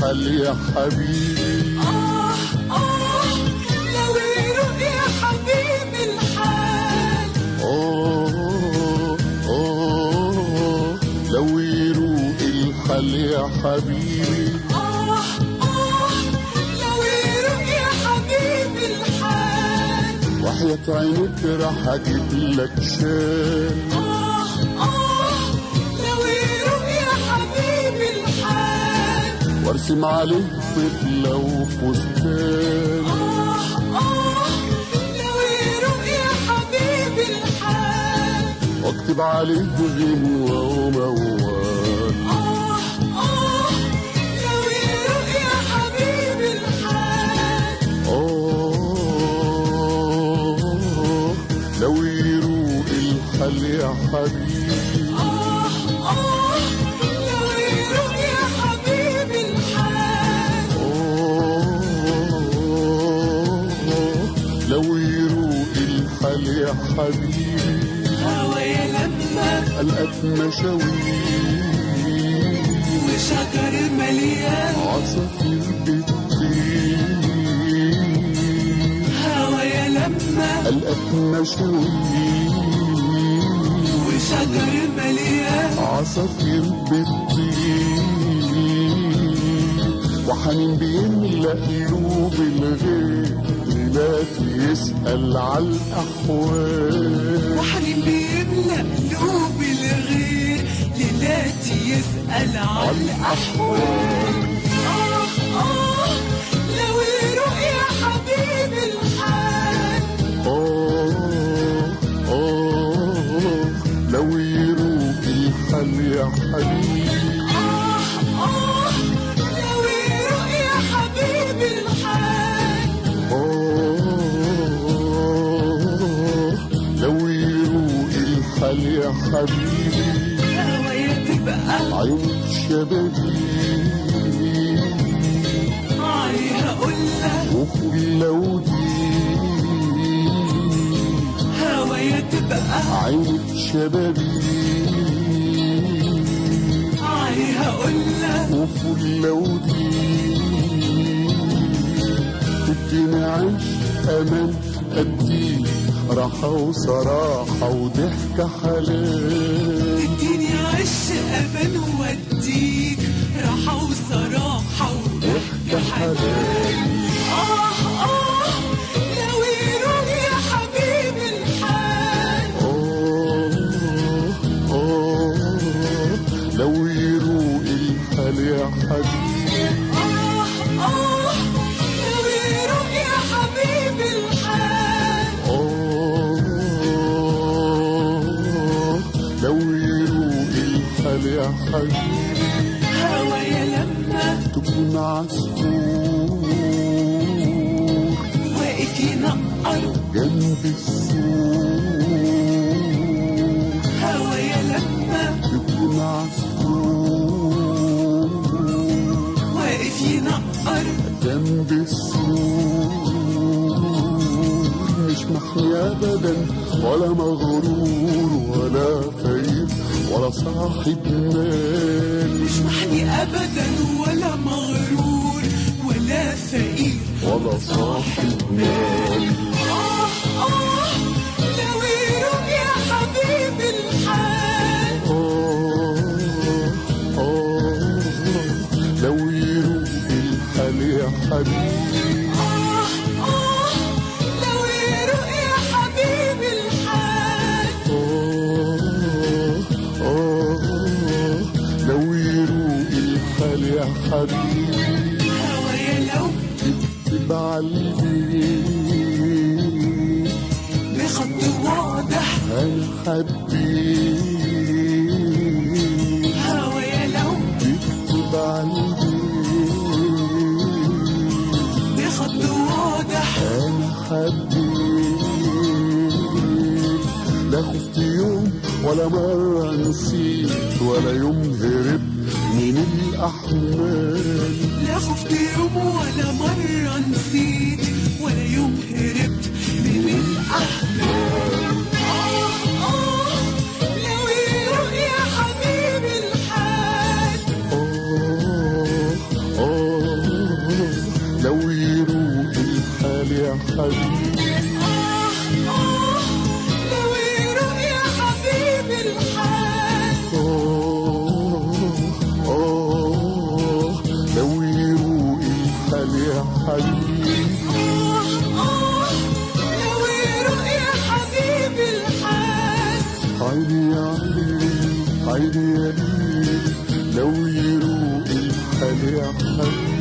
الحال يا حبيبي آه آه لو يروق يا حبيبي الحال آه آه لو يروق الحال يا حبيبي آه آه لو يروق يا حبيبي الحال وحياة عينك راح اجيب لك شال آه آه لو يروق يا حبيبي الحال وارسم عليه طفلة وفستان آه آه لو يروق يا حبيبي الحال واكتب عليه غنوة وموال آه آه لو يروق يا حبيبي الحال آه لو يروق الحال يا حبيبي آه آه لو يروق يا حبيبي الحال آه لو يروق الحال يا حبيبي هوايا لما القت مشاوير وشجر مليان عصافير بتطير هوايا لما القت مشاوير وشجر مليان عصافير بتطير وحنين بيملى قلوب الغير ليلات يسأل على الأحوال وحنين بيملى قلوب الغير ليلاتي يسأل عن الأحوال آه آه لو يروق يا حبيبي الحال آه آه لو يروق الحال يا حبيبي آه آه لو يروق يا حبيبي الحال آه لو يروق الحال يا حبيبي هوايا تبقى عين شبابي عليها قلة وخلة ودي هوايا تبقى عين شبابي عليها قلة وفلة ودي تديني عيش أمان أدي راحة وصراحة وضحكة حلال اديني عش أمان واديك راحة وصراحة وضحك حلال آه آه لو يروق يا حبيبي الحال آه آه لو يروق الحال يا حبيبي آه آه لو يروق يا حبيبي الحال آه لو يروق الحال يا حبيبي هوايا لما تكون عصفور واقف ينقر جنب السور هوايا لما تكون عصفور واقف ينقر جنب السور مش محمي ابدا ولا مغرور ولا فقير ولا صاحب مال مش محني ابدا ولا مغرور ولا فقير ولا صاحب مال آه آه لو يروق يا حبيبي الحال آه آه لو يروق الحال يا حبيبي آه آه لو يروق يا حبيبي الحال آه آه لو يروق الحال يا حبيبي هوايا لو تكتب عالبيت بخط واضح أنا حبيت هوايا لو تكتب عالبيت بخط واضح أنا حبيت لا خفت يوم ولا مرة نسيت ولا يوم هربت من الأحمال لا خفت يوم ولا مرة نسيت ولا يوم هربت من الأحلام آه آه لو يروق يا حبيبي الحال آه آه حبيبي آه آه لو يروق يا حبيبي الحال آه آه لو يروق الحال يا حبيبي آه آه لو يروق يا حبيبي الحال عيني يا عيني عيني يا ليل لو يروق الحال يا حبيبي